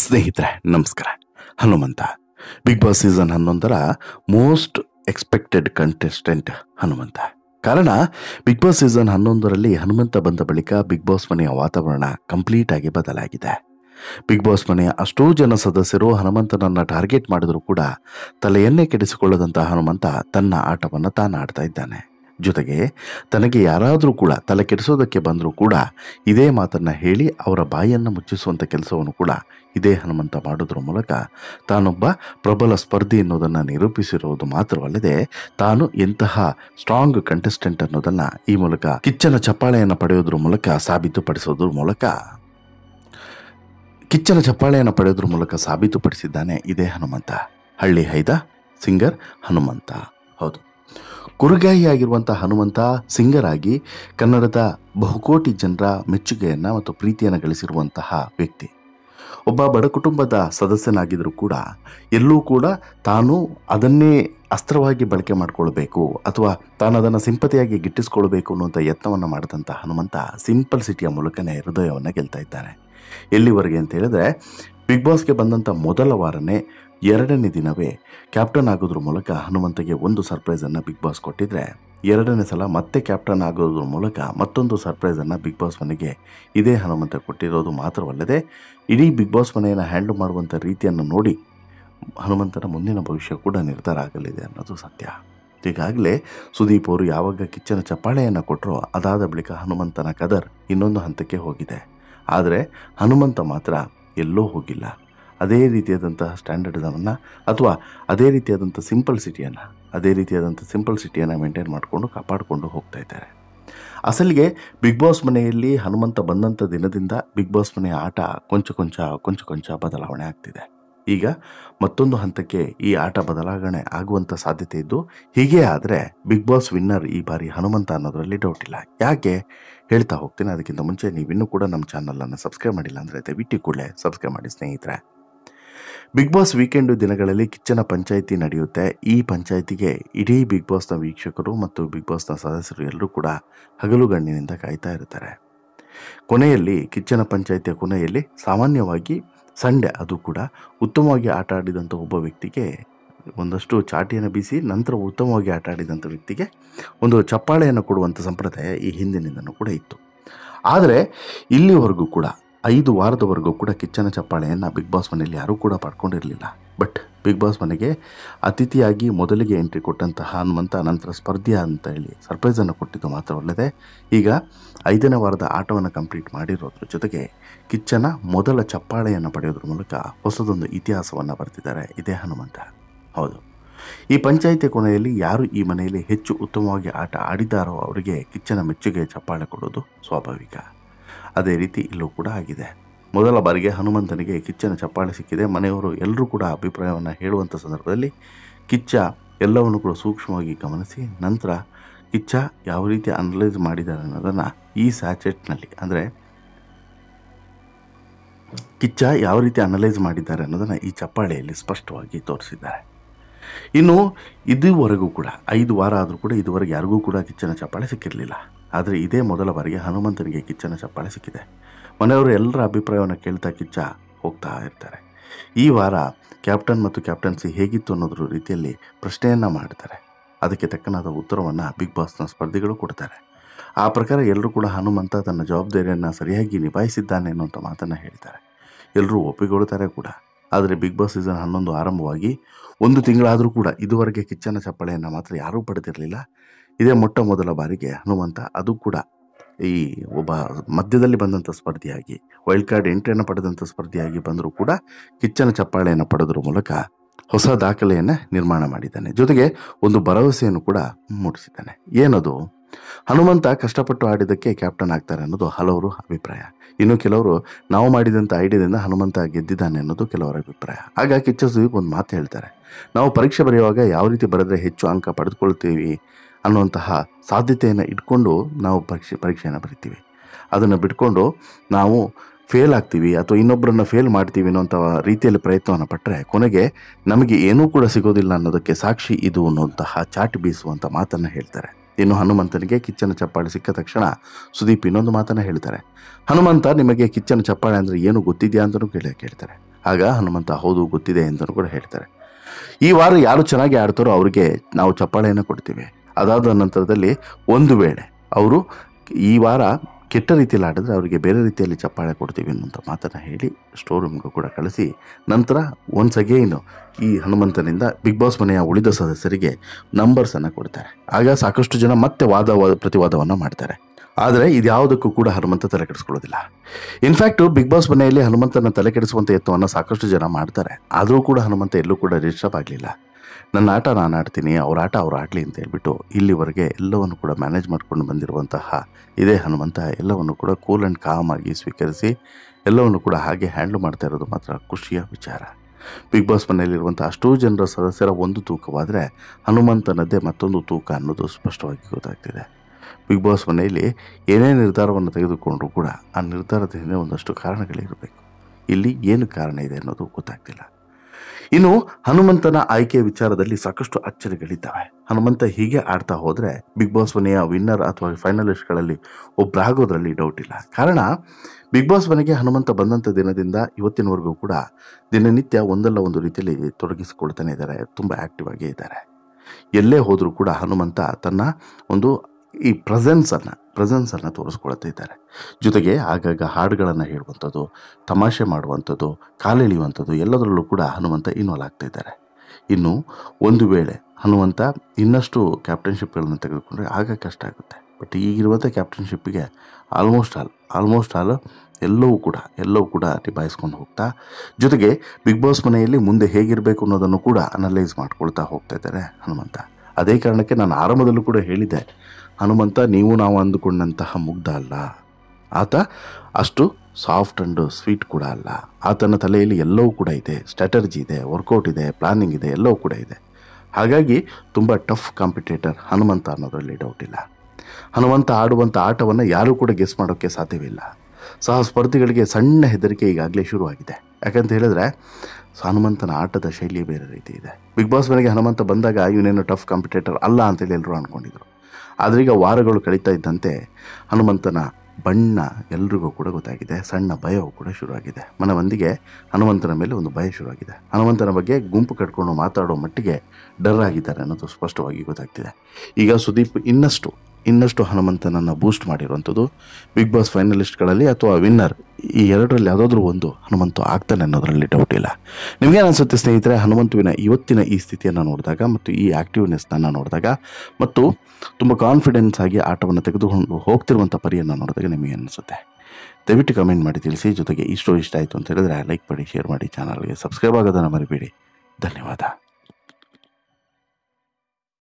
ಸ್ನೇಹಿತರೆ ನಮಸ್ಕಾರ Hanumantha Bigg Boss season ಹನ್ನೊಂದರ ಮೋಸ್ಟ್ ಎಕ್ಸ್ಪೆಕ್ಟೆಡ್ ಕಂಟೆಸ್ಟೆಂಟ್ ಹನುಮಂತ ಕಾರಣ ಬಿಗ್ ಬಾಸ್ ಸೀಸನ್ ಹನ್ನೊಂದರಲ್ಲಿ ಹನುಮಂತ ಬಂದ ಬಳಿಕ ಬಿಗ್ ಬಾಸ್ ಮನೆಯ ವಾತಾವರಣ ಕಂಪ್ಲೀಟ್ ಆಗಿ ಬದಲಾಗಿದೆ ಬಿಗ್ ಬಾಸ್ ಮನೆಯ ಅಷ್ಟೋ ಜನ ಸದಸ್ಯರು ಹನುಮಂತನನ್ನ ಟಾರ್ಗೆಟ್ ಮಾಡಿದರೂ ಕೂಡ ತಲೆಯನ್ನೇ ಕೆಡಿಸಿಕೊಳ್ಳದಂತ ಹನುಮಂತ ತನ್ನ ಆಟವನ್ನು ತಾನು ಆಡ್ತಾ ಇದ್ದಾನೆ ಜೊತೆಗೆ ತನಗೆ ಯಾರಾದರೂ ಕೂಡ ತಲೆ ಕೆಡಿಸೋದಕ್ಕೆ ಬಂದರೂ ಕೂಡ ಇದೇ ಮಾತನ್ನ ಹೇಳಿ ಅವರ ಬಾಯನ್ನು ಮುಚ್ಚಿಸುವಂಥ ಕೆಲಸವನ್ನು ಕೂಡ ಇದೇ ಹನುಮಂತ ಮಾಡೋದ್ರ ಮೂಲಕ ತಾನೊಬ್ಬ ಪ್ರಬಲ ಸ್ಪರ್ಧಿ ಅನ್ನೋದನ್ನು ನಿರೂಪಿಸಿರುವುದು ಮಾತ್ರವಲ್ಲದೆ ತಾನು ಎಂತಹ ಸ್ಟ್ರಾಂಗ್ ಕಂಟೆಸ್ಟೆಂಟ್ ಅನ್ನೋದನ್ನ ಈ ಮೂಲಕ ಕಿಚ್ಚನ ಚಪ್ಪಾಳೆಯನ್ನು ಪಡೆಯೋದ್ರ ಮೂಲಕ ಸಾಬೀತುಪಡಿಸೋದ್ರ ಮೂಲಕ ಕಿಚ್ಚನ ಚಪ್ಪಾಳೆಯನ್ನು ಪಡೆಯೋದ್ರ ಮೂಲಕ ಸಾಬೀತುಪಡಿಸಿದ್ದಾನೆ ಇದೇ ಹನುಮಂತ ಹಳ್ಳಿ ಹೈದ ಸಿಂಗರ್ ಹನುಮಂತ ಹೌದು ಕುರುಗಾಯಿಯಾಗಿರುವಂಥ ಹನುಮಂತ ಸಿಂಗರ್ ಆಗಿ ಕನ್ನಡದ ಬಹುಕೋಟಿ ಜನರ ಮೆಚ್ಚುಗೆಯನ್ನು ಮತ್ತು ಪ್ರೀತಿಯನ್ನು ಗಳಿಸಿರುವಂತಹ ವ್ಯಕ್ತಿ ಒಬ್ಬ ಬಡ ಕುಟುಂಬದ ಸದಸ್ಯನಾಗಿದ್ದರೂ ಕೂಡ ಎಲ್ಲೂ ಕೂಡ ತಾನು ಅದನ್ನೇ ಅಸ್ತ್ರವಾಗಿ ಬಳಕೆ ಮಾಡಿಕೊಳ್ಬೇಕು ಅಥವಾ ತಾನು ಅದನ್ನು ಸಿಂಪತಿಯಾಗಿ ಗಿಟ್ಟಿಸ್ಕೊಳ್ಬೇಕು ಅನ್ನುವಂಥ ಯತ್ನವನ್ನು ಮಾಡಿದಂಥ ಹನುಮಂತ ಸಿಂಪಲ್ ಸಿಟಿಯ ಮೂಲಕನೇ ಹೃದಯವನ್ನು ಗೆಲ್ತಾ ಇದ್ದಾನೆ ಎಲ್ಲಿವರೆಗೆ ಅಂತ ಹೇಳಿದ್ರೆ ಬಿಗ್ ಬಾಸ್ಗೆ ಬಂದಂಥ ಮೊದಲ ವಾರನೇ ಎರಡನೇ ದಿನವೇ ಕ್ಯಾಪ್ಟನ್ ಆಗೋದ್ರ ಮೂಲಕ ಹನುಮಂತಗೆ ಒಂದು ಸರ್ಪ್ರೈಸನ್ನು ಬಿಗ್ ಬಾಸ್ ಕೊಟ್ಟಿದ್ರೆ ಎರಡನೇ ಸಲ ಮತ್ತೆ ಕ್ಯಾಪ್ಟನ್ ಆಗೋದ್ರ ಮೂಲಕ ಮತ್ತೊಂದು ಸರ್ಪ್ರೈಸನ್ನು ಬಿಗ್ ಬಾಸ್ ಮನೆಗೆ ಇದೇ ಹನುಮಂತ ಕೊಟ್ಟಿರೋದು ಮಾತ್ರವಲ್ಲದೆ ಇಡೀ ಬಿಗ್ ಬಾಸ್ ಮನೆಯನ್ನು ಹ್ಯಾಂಡಲ್ ಮಾಡುವಂಥ ರೀತಿಯನ್ನು ನೋಡಿ ಹನುಮಂತನ ಮುಂದಿನ ಭವಿಷ್ಯ ಕೂಡ ನಿರ್ಧಾರ ಆಗಲಿದೆ ಅನ್ನೋದು ಸತ್ಯ ಈಗಾಗಲೇ ಸುದೀಪ್ ಅವರು ಯಾವಾಗ ಕಿಚ್ಚನ ಚಪ್ಪಾಳೆಯನ್ನು ಕೊಟ್ಟರೋ ಅದಾದ ಬಳಿಕ ಹನುಮಂತನ ಕದರ್ ಇನ್ನೊಂದು ಹಂತಕ್ಕೆ ಹೋಗಿದೆ ಆದರೆ ಹನುಮಂತ ಮಾತ್ರ ಎಲ್ಲೋ ಹೋಗಿಲ್ಲ ಅದೇ ರೀತಿಯಾದಂತಹ ಸ್ಟ್ಯಾಂಡರ್ಡನ್ನು ಅಥವಾ ಅದೇ ರೀತಿಯಾದಂಥ ಸಿಂಪಲ್ ಸಿಟಿಯನ್ನು ಅದೇ ರೀತಿಯಾದಂಥ ಸಿಂಪಲ್ ಸಿಟಿಯನ್ನು ಮೇಂಟೈನ್ ಮಾಡಿಕೊಂಡು ಕಾಪಾಡಿಕೊಂಡು ಹೋಗ್ತಾ ಇದ್ದಾರೆ ಅಸಲಿಗೆ ಬಿಗ್ ಬಾಸ್ ಮನೆಯಲ್ಲಿ ಹನುಮಂತ ಬಂದಂಥ ದಿನದಿಂದ ಬಿಗ್ ಬಾಸ್ ಮನೆಯ ಆಟ ಕೊಂಚ ಕೊಂಚ ಕೊಂಚ ಕೊಂಚ ಬದಲಾವಣೆ ಆಗ್ತಿದೆ ಈಗ ಮತ್ತೊಂದು ಹಂತಕ್ಕೆ ಈ ಆಟ ಬದಲಾವಣೆ ಆಗುವಂಥ ಸಾಧ್ಯತೆ ಇದ್ದು ಹೀಗೆ ಆದರೆ ಬಿಗ್ ಬಾಸ್ ವಿನ್ನರ್ ಈ ಬಾರಿ ಹನುಮಂತ ಅನ್ನೋದರಲ್ಲಿ ಡೌಟ್ ಇಲ್ಲ ಯಾಕೆ ಹೇಳ್ತಾ ಹೋಗ್ತೀನಿ ಅದಕ್ಕಿಂತ ಮುಂಚೆ ನೀವಿನ್ನೂ ಕೂಡ ನಮ್ಮ ಚಾನಲನ್ನು ಸಬ್ಸ್ಕ್ರೈಬ್ ಮಾಡಿಲ್ಲ ಅಂದರೆ ದಯವಿಟ್ಟು ಕೂಡಲೇ ಸಬ್ಸ್ಕ್ರೈಬ್ ಮಾಡಿ ಸ್ನೇಹಿತರೆ ಬಿಗ್ ಬಾಸ್ ವೀಕೆಂಡು ದಿನಗಳಲ್ಲಿ ಕಿಚ್ಚನ ಪಂಚಾಯಿತಿ ನಡೆಯುತ್ತೆ ಈ ಪಂಚಾಯಿತಿಗೆ ಇಡೀ ಬಿಗ್ ಬಾಸ್ನ ವೀಕ್ಷಕರು ಮತ್ತು ಬಿಗ್ ಬಾಸ್ನ ಸದಸ್ಯರು ಎಲ್ಲರೂ ಕೂಡ ಹಗಲುಗಣ್ಣಿನಿಂದ ಕಾಯ್ತಾ ಇರ್ತಾರೆ ಕೊನೆಯಲ್ಲಿ ಕಿಚ್ಚನ ಪಂಚಾಯಿತಿಯ ಕೊನೆಯಲ್ಲಿ ಸಾಮಾನ್ಯವಾಗಿ ಸಂಡೆ ಅದು ಕೂಡ ಉತ್ತಮವಾಗಿ ಆಟ ಆಡಿದಂಥ ಒಬ್ಬ ವ್ಯಕ್ತಿಗೆ ಒಂದಷ್ಟು ಚಾಟಿಯನ್ನು ಬೀಸಿ ನಂತರ ಉತ್ತಮವಾಗಿ ಆಟ ಆಡಿದಂಥ ವ್ಯಕ್ತಿಗೆ ಒಂದು ಚಪ್ಪಾಳೆಯನ್ನು ಕೊಡುವಂಥ ಸಂಪ್ರದಾಯ ಈ ಹಿಂದಿನಿಂದನೂ ಕೂಡ ಇತ್ತು ಆದರೆ ಇಲ್ಲಿವರೆಗೂ ಕೂಡ ಐದು ವಾರದವರೆಗೂ ಕೂಡ ಕಿಚ್ಚನ ಚಪ್ಪಾಳೆಯನ್ನು ಬಿಗ್ ಬಾಸ್ ಮನೆಯಲ್ಲಿ ಯಾರೂ ಕೂಡ ಪಡ್ಕೊಂಡಿರಲಿಲ್ಲ ಬಟ್ ಬಿಗ್ ಬಾಸ್ ಮನೆಗೆ ಅತಿಥಿಯಾಗಿ ಮೊದಲಿಗೆ ಎಂಟ್ರಿ ಕೊಟ್ಟಂತಹ ಹನುಮಂತ ನಂತರ ಸ್ಪರ್ಧಿ ಅಂತ ಹೇಳಿ ಸರ್ಪ್ರೈಸನ್ನು ಕೊಟ್ಟಿದ್ದು ಮಾತ್ರವಲ್ಲದೆ ಈಗ ಐದನೇ ವಾರದ ಆಟವನ್ನು ಕಂಪ್ಲೀಟ್ ಮಾಡಿರೋದ್ರ ಜೊತೆಗೆ ಕಿಚ್ಚನ ಮೊದಲ ಚಪ್ಪಾಳೆಯನ್ನು ಪಡೆಯೋದ್ರ ಮೂಲಕ ಹೊಸದೊಂದು ಇತಿಹಾಸವನ್ನು ಬರೆದಿದ್ದಾರೆ ಇದೇ ಹನುಮಂತ ಹೌದು ಈ ಪಂಚಾಯಿತಿ ಕೊನೆಯಲ್ಲಿ ಯಾರು ಈ ಮನೆಯಲ್ಲಿ ಹೆಚ್ಚು ಉತ್ತಮವಾಗಿ ಆಟ ಆಡಿದ್ದಾರೋ ಅವರಿಗೆ ಕಿಚ್ಚನ ಮೆಚ್ಚುಗೆ ಚಪ್ಪಾಳೆ ಕೊಡೋದು ಸ್ವಾಭಾವಿಕ ಅದೇ ರೀತಿ ಇಲ್ಲೂ ಕೂಡ ಆಗಿದೆ ಮೊದಲ ಬಾರಿಗೆ ಹನುಮಂತನಿಗೆ ಕಿಚ್ಚನ ಚಪ್ಪಾಳೆ ಸಿಕ್ಕಿದೆ ಮನೆಯವರು ಎಲ್ಲರೂ ಕೂಡ ಅಭಿಪ್ರಾಯವನ್ನು ಹೇಳುವಂಥ ಸಂದರ್ಭದಲ್ಲಿ ಕಿಚ್ಚ ಎಲ್ಲವನ್ನು ಕೂಡ ಸೂಕ್ಷ್ಮವಾಗಿ ಗಮನಿಸಿ ನಂತರ ಕಿಚ್ಚ ಯಾವ ರೀತಿ ಅನಲೈಸ್ ಮಾಡಿದ್ದಾರೆ ಅನ್ನೋದನ್ನು ಈ ಸ್ಯಾಚೆಟ್ನಲ್ಲಿ ಅಂದರೆ ಕಿಚ್ಚ ಯಾವ ರೀತಿ ಅನಲೈಸ್ ಮಾಡಿದ್ದಾರೆ ಅನ್ನೋದನ್ನು ಈ ಚಪ್ಪಾಳೆಯಲ್ಲಿ ಸ್ಪಷ್ಟವಾಗಿ ತೋರಿಸಿದ್ದಾರೆ ಇನ್ನು ಇದುವರೆಗೂ ಕೂಡ ಐದು ವಾರ ಆದರೂ ಕೂಡ ಇದುವರೆಗೆ ಯಾರಿಗೂ ಕೂಡ ಕಿಚ್ಚನ ಚಪ್ಪಾಳೆ ಸಿಕ್ಕಿರಲಿಲ್ಲ ಆದರೆ ಇದೇ ಮೊದಲ ಬಾರಿಗೆ ಹನುಮಂತನಿಗೆ ಕಿಚ್ಚನ ಚಪ್ಪಾಳೆ ಸಿಕ್ಕಿದೆ ಮನೆಯವರು ಎಲ್ಲರ ಅಭಿಪ್ರಾಯವನ್ನು ಕೇಳ್ತಾ ಕಿಚ್ಚ ಹೋಗ್ತಾ ಇರ್ತಾರೆ ಈ ವಾರ ಕ್ಯಾಪ್ಟನ್ ಮತ್ತು ಕ್ಯಾಪ್ಟನ್ಸಿ ಹೇಗಿತ್ತು ಅನ್ನೋದ್ರ ರೀತಿಯಲ್ಲಿ ಪ್ರಶ್ನೆಯನ್ನು ಮಾಡ್ತಾರೆ ಅದಕ್ಕೆ ತಕ್ಕನಾದ ಉತ್ತರವನ್ನು ಬಿಗ್ ಬಾಸ್ನ ಸ್ಪರ್ಧಿಗಳು ಕೊಡ್ತಾರೆ ಆ ಪ್ರಕಾರ ಎಲ್ಲರೂ ಕೂಡ ಹನುಮಂತ ತನ್ನ ಜವಾಬ್ದಾರಿಯನ್ನು ಸರಿಯಾಗಿ ನಿಭಾಯಿಸಿದ್ದಾನೆ ಅನ್ನುವಂಥ ಮಾತನ್ನು ಹೇಳ್ತಾರೆ ಎಲ್ಲರೂ ಒಪ್ಪಿಕೊಳ್ತಾರೆ ಕೂಡ ಆದರೆ ಬಿಗ್ ಬಾಸ್ ಸೀಸನ್ ಹನ್ನೊಂದು ಆರಂಭವಾಗಿ ಒಂದು ತಿಂಗಳಾದರೂ ಕೂಡ ಇದುವರೆಗೆ ಕಿಚ್ಚನ ಚಪ್ಪಾಳೆಯನ್ನು ಮಾತ್ರ ಯಾರೂ ಪಡೆದಿರಲಿಲ್ಲ ಇದೇ ಮೊಟ್ಟ ಮೊದಲ ಬಾರಿಗೆ ಹನುಮಂತ ಅದು ಕೂಡ ಈ ಒಬ್ಬ ಮಧ್ಯದಲ್ಲಿ ಬಂದಂಥ ಸ್ಪರ್ಧಿಯಾಗಿ ವೈಲ್ಡ್ ಕಾರ್ಡ್ ಎಂಟ್ರಿಯನ್ನು ಪಡೆದಂಥ ಸ್ಪರ್ಧಿಯಾಗಿ ಬಂದರೂ ಕೂಡ ಕಿಚ್ಚನ ಚಪ್ಪಾಳೆಯನ್ನು ಪಡೆದ್ರ ಮೂಲಕ ಹೊಸ ದಾಖಲೆಯನ್ನು ನಿರ್ಮಾಣ ಮಾಡಿದ್ದಾನೆ ಜೊತೆಗೆ ಒಂದು ಭರವಸೆಯನ್ನು ಕೂಡ ಮೂಡಿಸಿದ್ದಾನೆ ಏನದು ಹನುಮಂತ ಕಷ್ಟಪಟ್ಟು ಆಡಿದ್ದಕ್ಕೆ ಕ್ಯಾಪ್ಟನ್ ಆಗ್ತಾರೆ ಅನ್ನೋದು ಹಲವರು ಅಭಿಪ್ರಾಯ ಇನ್ನು ಕೆಲವರು ನಾವು ಮಾಡಿದಂಥ ಐಡಿಯಾದಿಂದ ಹನುಮಂತ ಗೆದ್ದಿದ್ದಾನೆ ಅನ್ನೋದು ಕೆಲವರ ಅಭಿಪ್ರಾಯ ಆಗ ಕಿಚ್ಚ ಸುದೀಪ್ ಒಂದು ಮಾತು ಹೇಳ್ತಾರೆ ನಾವು ಪರೀಕ್ಷೆ ಬರೆಯುವಾಗ ಯಾವ ರೀತಿ ಬರೆದ್ರೆ ಹೆಚ್ಚು ಅಂಕ ಪಡೆದುಕೊಳ್ತೀವಿ ಅನ್ನುವಂತಹ ಸಾಧ್ಯತೆಯನ್ನು ಇಟ್ಕೊಂಡು ನಾವು ಪರೀಕ್ಷೆ ಪರೀಕ್ಷೆಯನ್ನು ಬರಿತೀವಿ ಅದನ್ನು ಬಿಟ್ಕೊಂಡು ನಾವು ಫೇಲ್ ಆಗ್ತೀವಿ ಅಥವಾ ಇನ್ನೊಬ್ಬರನ್ನ ಫೇಲ್ ಮಾಡ್ತೀವಿ ಅನ್ನೋಂಥ ರೀತಿಯಲ್ಲಿ ಪ್ರಯತ್ನವನ್ನು ಪಟ್ಟರೆ ಕೊನೆಗೆ ನಮಗೆ ಏನೂ ಕೂಡ ಸಿಗೋದಿಲ್ಲ ಅನ್ನೋದಕ್ಕೆ ಸಾಕ್ಷಿ ಇದು ಅನ್ನುವಂತಹ ಚಾಟಿ ಬೀಸುವಂಥ ಮಾತನ್ನು ಹೇಳ್ತಾರೆ ಇನ್ನು ಹನುಮಂತನಿಗೆ ಕಿಚ್ಚನ ಚಪ್ಪಾಳೆ ಸಿಕ್ಕ ತಕ್ಷಣ ಸುದೀಪ್ ಇನ್ನೊಂದು ಮಾತನ್ನು ಹೇಳ್ತಾರೆ ಹನುಮಂತ ನಿಮಗೆ ಕಿಚ್ಚನ ಚಪ್ಪಾಳೆ ಅಂದರೆ ಏನು ಗೊತ್ತಿದೆಯಾ ಅಂತಲೂ ಕೇಳಿ ಕೇಳ್ತಾರೆ ಆಗ ಹನುಮಂತ ಹೌದು ಗೊತ್ತಿದೆ ಅಂತಲೂ ಕೂಡ ಹೇಳ್ತಾರೆ ಈ ವಾರ ಯಾರು ಚೆನ್ನಾಗಿ ಆಡ್ತಾರೋ ಅವರಿಗೆ ನಾವು ಚಪ್ಪಾಳೆಯನ್ನು ಕೊಡ್ತೀವಿ ಅದಾದ ನಂತರದಲ್ಲಿ ಒಂದು ವೇಳೆ ಅವರು ಈ ವಾರ ಕೆಟ್ಟ ರೀತಿಯಲ್ಲಿ ಆಡಿದ್ರೆ ಅವರಿಗೆ ಬೇರೆ ರೀತಿಯಲ್ಲಿ ಚಪ್ಪಾಳೆ ಕೊಡ್ತೀವಿ ಅನ್ನುವಂಥ ಮಾತನ್ನು ಹೇಳಿ ಸ್ಟೋರ್ ರೂಮ್ಗೂ ಕೂಡ ಕಳಿಸಿ ನಂತರ ಒನ್ಸ್ ಅಗೇನ್ ಈ ಹನುಮಂತನಿಂದ ಬಿಗ್ ಬಾಸ್ ಮನೆಯ ಉಳಿದ ಸದಸ್ಯರಿಗೆ ನಂಬರ್ಸನ್ನು ಕೊಡ್ತಾರೆ ಆಗ ಸಾಕಷ್ಟು ಜನ ಮತ್ತೆ ವಾದ ವಾ- ಪ್ರತಿವಾದವನ್ನು ಮಾಡ್ತಾರೆ ಆದರೆ ಇದ್ಯಾವುದಕ್ಕೂ ಕೂಡ ಹನುಮಂತ ತಲೆ ಕೆಡಿಸ್ಕೊಳ್ಳೋದಿಲ್ಲ ಇನ್ಫ್ಯಾಕ್ಟ್ ಬಿಗ್ ಬಾಸ್ ಮನೆಯಲ್ಲಿ ಹನುಮಂತನ ತಲೆ ಕೆಡಿಸುವಂಥ ಯತ್ನವನ್ನು ಸಾಕಷ್ಟು ಜನ ಮಾಡ್ತಾರೆ ಆದರೂ ಕೂಡ ಹನುಮಂತ ಎಲ್ಲೂ ಕೂಡ ಡಿಸ್ಟರ್ಬ್ ಆಗಲಿಲ್ಲ ನನ್ನ ಆಟ ನಾನು ಆಡ್ತೀನಿ ಅವ್ರ ಆಟ ಅವ್ರು ಆಡಲಿ ಅಂತ ಹೇಳ್ಬಿಟ್ಟು ಇಲ್ಲಿವರೆಗೆ ಎಲ್ಲವನ್ನು ಕೂಡ ಮ್ಯಾನೇಜ್ ಮಾಡ್ಕೊಂಡು ಬಂದಿರುವಂತಹ ಇದೇ ಹನುಮಂತ ಎಲ್ಲವನ್ನು ಕೂಡ ಕೂಲ್ ಆ್ಯಂಡ್ ಕಾಮ್ ಆಗಿ ಸ್ವೀಕರಿಸಿ ಎಲ್ಲವನ್ನು ಕೂಡ ಹಾಗೆ ಹ್ಯಾಂಡ್ಲ್ ಮಾಡ್ತಾ ಇರೋದು ಮಾತ್ರ ಖುಷಿಯ ವಿಚಾರ ಬಿಗ್ ಬಾಸ್ ಮನೆಯಲ್ಲಿರುವಂಥ ಅಷ್ಟೂ ಜನರ ಸದಸ್ಯರ ಒಂದು ತೂಕವಾದರೆ ಹನುಮಂತನದ್ದೇ ಮತ್ತೊಂದು ತೂಕ ಅನ್ನೋದು ಸ್ಪಷ್ಟವಾಗಿ ಗೊತ್ತಾಗ್ತಿದೆ ಬಿಗ್ ಬಾಸ್ ಮನೆಯಲ್ಲಿ ಏನೇ ನಿರ್ಧಾರವನ್ನು ತೆಗೆದುಕೊಂಡರೂ ಕೂಡ ಆ ನಿರ್ಧಾರದ ಹಿಂದೆ ಒಂದಷ್ಟು ಕಾರಣಗಳಿರಬೇಕು ಇಲ್ಲಿ ಏನು ಕಾರಣ ಇದೆ ಅನ್ನೋದು ಗೊತ್ತಾಗ್ತಿಲ್ಲ ಇನ್ನು ಹನುಮಂತನ ಆಯ್ಕೆಯ ವಿಚಾರದಲ್ಲಿ ಸಾಕಷ್ಟು ಅಚ್ಚರಿಗಳಿದ್ದಾವೆ ಹನುಮಂತ ಹೀಗೆ ಆಡ್ತಾ ಹೋದರೆ ಬಿಗ್ ಬಾಸ್ ಮನೆಯ ವಿನ್ನರ್ ಅಥವಾ ಫೈನಲಿಸ್ಟ್ಗಳಲ್ಲಿ ಒಬ್ಬರಾಗೋದ್ರಲ್ಲಿ ಡೌಟ್ ಇಲ್ಲ ಕಾರಣ ಬಿಗ್ ಬಾಸ್ ಮನೆಗೆ ಹನುಮಂತ ಬಂದಂಥ ದಿನದಿಂದ ಇವತ್ತಿನವರೆಗೂ ಕೂಡ ದಿನನಿತ್ಯ ಒಂದಲ್ಲ ಒಂದು ರೀತಿಯಲ್ಲಿ ತೊಡಗಿಸಿಕೊಳ್ತಾನೆ ಇದ್ದಾರೆ ತುಂಬ ಆಕ್ಟಿವ್ ಆಗೇ ಇದ್ದಾರೆ ಎಲ್ಲೇ ಹೋದರೂ ಕೂಡ ಹನುಮಂತ ತನ್ನ ಒಂದು ಈ ಪ್ರೆಸೆನ್ಸನ್ನು ಪ್ರೆಸೆನ್ಸನ್ನು ತೋರಿಸ್ಕೊಳ್ತಾ ಇದ್ದಾರೆ ಜೊತೆಗೆ ಆಗಾಗ ಹಾಡುಗಳನ್ನು ಹೇಳುವಂಥದ್ದು ತಮಾಷೆ ಮಾಡುವಂಥದ್ದು ಕಾಲೆಳೆಯುವಂಥದ್ದು ಎಲ್ಲದರಲ್ಲೂ ಕೂಡ ಹನುಮಂತ ಇನ್ವಾಲ್ವ್ ಆಗ್ತಾ ಇದ್ದಾರೆ ಇನ್ನು ಒಂದು ವೇಳೆ ಹನುಮಂತ ಇನ್ನಷ್ಟು ಕ್ಯಾಪ್ಟನ್ಶಿಪ್ಗಳನ್ನು ತೆಗೆದುಕೊಂಡ್ರೆ ಆಗ ಕಷ್ಟ ಆಗುತ್ತೆ ಬಟ್ ಈಗಿರುವಂಥ ಕ್ಯಾಪ್ಟನ್ಶಿಪ್ಪಿಗೆ ಆಲ್ಮೋಸ್ಟ್ ಆಲ್ ಆಲ್ಮೋಸ್ಟ್ ಆಲ್ ಎಲ್ಲವೂ ಕೂಡ ಎಲ್ಲವೂ ಕೂಡ ನಿಭಾಯಿಸ್ಕೊಂಡು ಹೋಗ್ತಾ ಜೊತೆಗೆ ಬಿಗ್ ಬಾಸ್ ಮನೆಯಲ್ಲಿ ಮುಂದೆ ಹೇಗಿರಬೇಕು ಅನ್ನೋದನ್ನು ಕೂಡ ಅನಲೈಸ್ ಮಾಡ್ಕೊಳ್ತಾ ಹೋಗ್ತಾ ಇದ್ದಾರೆ ಹನುಮಂತ ಅದೇ ಕಾರಣಕ್ಕೆ ನಾನು ಆರಂಭದಲ್ಲೂ ಕೂಡ ಹೇಳಿದ್ದೆ ಹನುಮಂತ ನೀವು ನಾವು ಅಂದುಕೊಂಡಂತಹ ಮುಗ್ಧ ಅಲ್ಲ ಆತ ಅಷ್ಟು ಸಾಫ್ಟ್ ಆ್ಯಂಡ್ ಸ್ವೀಟ್ ಕೂಡ ಅಲ್ಲ ಆತನ ತಲೆಯಲ್ಲಿ ಎಲ್ಲವೂ ಕೂಡ ಇದೆ ಸ್ಟ್ರಾಟರ್ಜಿ ಇದೆ ವರ್ಕೌಟ್ ಇದೆ ಪ್ಲಾನಿಂಗ್ ಇದೆ ಎಲ್ಲವೂ ಕೂಡ ಇದೆ ಹಾಗಾಗಿ ತುಂಬ ಟಫ್ ಕಾಂಪಿಟೇಟರ್ ಹನುಮಂತ ಅನ್ನೋದರಲ್ಲಿ ಡೌಟ್ ಇಲ್ಲ ಹನುಮಂತ ಆಡುವಂಥ ಆಟವನ್ನು ಯಾರೂ ಕೂಡ ಗೆಸ್ ಮಾಡೋಕ್ಕೆ ಸಾಧ್ಯವಿಲ್ಲ ಸಹ ಸ್ಪರ್ಧಿಗಳಿಗೆ ಸಣ್ಣ ಹೆದರಿಕೆ ಈಗಾಗಲೇ ಶುರುವಾಗಿದೆ ಯಾಕಂತ ಹೇಳಿದ್ರೆ ಹನುಮಂತನ ಆಟದ ಶೈಲಿ ಬೇರೆ ರೀತಿ ಇದೆ ಬಿಗ್ ಬಾಸ್ ಮನೆಗೆ ಹನುಮಂತ ಬಂದಾಗ ಇವನೇನು ಟಫ್ ಕಾಂಪಿಟೇಟರ್ ಅಲ್ಲ ಅಂತೇಳಿ ಎಲ್ಲರೂ ಅಂದ್ಕೊಂಡಿದ್ರು ಆದರೆ ಈಗ ವಾರಗಳು ಕಳೀತಾ ಇದ್ದಂತೆ ಹನುಮಂತನ ಬಣ್ಣ ಎಲ್ರಿಗೂ ಕೂಡ ಗೊತ್ತಾಗಿದೆ ಸಣ್ಣ ಭಯವೂ ಕೂಡ ಶುರುವಾಗಿದೆ ಮನಮಂದಿಗೆ ಹನುಮಂತನ ಮೇಲೆ ಒಂದು ಭಯ ಶುರುವಾಗಿದೆ ಹನುಮಂತನ ಬಗ್ಗೆ ಗುಂಪು ಕಟ್ಕೊಂಡು ಮಾತಾಡೋ ಮಟ್ಟಿಗೆ ಡರ್ ಆಗಿದ್ದಾರೆ ಅನ್ನೋದು ಸ್ಪಷ್ಟವಾಗಿ ಗೊತ್ತಾಗ್ತಿದೆ ಈಗ ಸುದೀಪ್ ಇನ್ನಷ್ಟು ಇನ್ನಷ್ಟು ಹನುಮಂತನನ್ನು ಬೂಸ್ಟ್ ಮಾಡಿರುವಂಥದ್ದು ಬಿಗ್ ಬಾಸ್ ಫೈನಲಿಸ್ಟ್ಗಳಲ್ಲಿ ಅಥವಾ ವಿನ್ನರ್ ಈ ಎರಡರಲ್ಲಿ ಯಾವುದಾದ್ರೂ ಒಂದು ಹನುಮಂತು ಆಗ್ತಾನೆ ಅನ್ನೋದರಲ್ಲಿ ಡೌಟ್ ಇಲ್ಲ ನಿಮಗೇನು ಅನಿಸುತ್ತೆ ಸ್ನೇಹಿತರೆ ಹನುಮಂತುವಿನ ಇವತ್ತಿನ ಈ ಸ್ಥಿತಿಯನ್ನು ನೋಡಿದಾಗ ಮತ್ತು ಈ ಆ್ಯಕ್ಟಿವ್ನೆಸ್ನ ನೋಡಿದಾಗ ಮತ್ತು ತುಂಬ ಕಾನ್ಫಿಡೆನ್ಸ್ ಆಗಿ ಆಟವನ್ನು ತೆಗೆದುಕೊಂಡು ಹೋಗ್ತಿರುವಂಥ ಪರಿಯನ್ನು ನೋಡಿದಾಗ ನಿಮಗೆ ಅನಿಸುತ್ತೆ ದಯವಿಟ್ಟು ಕಮೆಂಟ್ ಮಾಡಿ ತಿಳಿಸಿ ಜೊತೆಗೆ ಈ ಸ್ಟೋರಿ ಇಷ್ಟ ಆಯಿತು ಅಂತ ಹೇಳಿದ್ರೆ ಲೈಕ್ ಮಾಡಿ ಶೇರ್ ಮಾಡಿ ಚಾನಲ್ಗೆ ಸಬ್ಸ್ಕ್ರೈಬ್ ಆಗೋದನ್ನು ಮರಿಬೇಡಿ ಧನ್ಯವಾದ